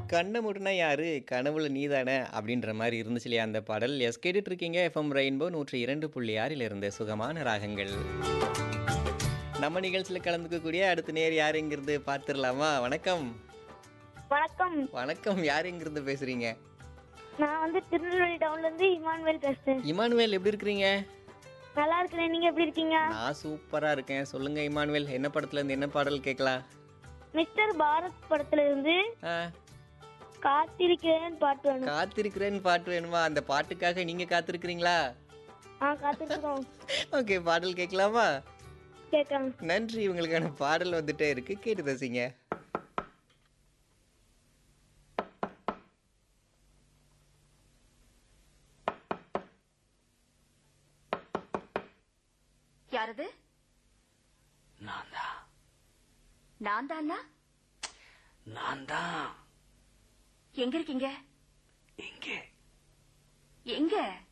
கண்ண மூடுனா யாரு கனவுல நீதானே அப்படின்ற மாதிரி இருந்துச்சு இல்லையா அந்த பாடல் எஸ் கேட்டுட்டு இருக்கீங்க எஃப்எம் ரெயின்போ நூற்றி இரண்டு புள்ளி ஆறில் இருந்து சுகமான ராகங்கள் நம்ம நிகழ்ச்சியில் கலந்துக்கக்கூடிய அடுத்த நேர் யாருங்கிறது பார்த்துடலாமா வணக்கம் வணக்கம் வணக்கம் யாருங்கிறது பேசுறீங்க நான் வந்து திருநெல்வேலி டவுன்ல இருந்து இமானுவேல் பேசுறேன் இமானுவேல் எப்படி இருக்கிறீங்க நல்லா இருக்கிறேன் நீங்க எப்படி இருக்கீங்க நான் சூப்பரா இருக்கேன் சொல்லுங்க இமானுவேல் என்ன படத்துல இருந்து என்ன பாடல் கேட்கலாம் மிஸ்டர் பாரத் படத்துல இருந்து ஆ, காத்திருக்கிறேன் பாட்டு வேணும் காத்திருக்கிறேன்னு பாட்டு வேணுமா அந்த பாட்டுக்காக நீங்க காத்திருக்கிறீங்களா ஆ காத்திருக்கிறோம் ஓகே பாடல் கேட்கலாமா கேட்கலாம் நன்றி உங்களுக்கான பாடல் வந்துட்டே இருக்கு கேட்டு ரசிங்க யாரது நான் தான் நான் தானா நான் தான் எங்க இருக்கீங்க இங்கே எங்க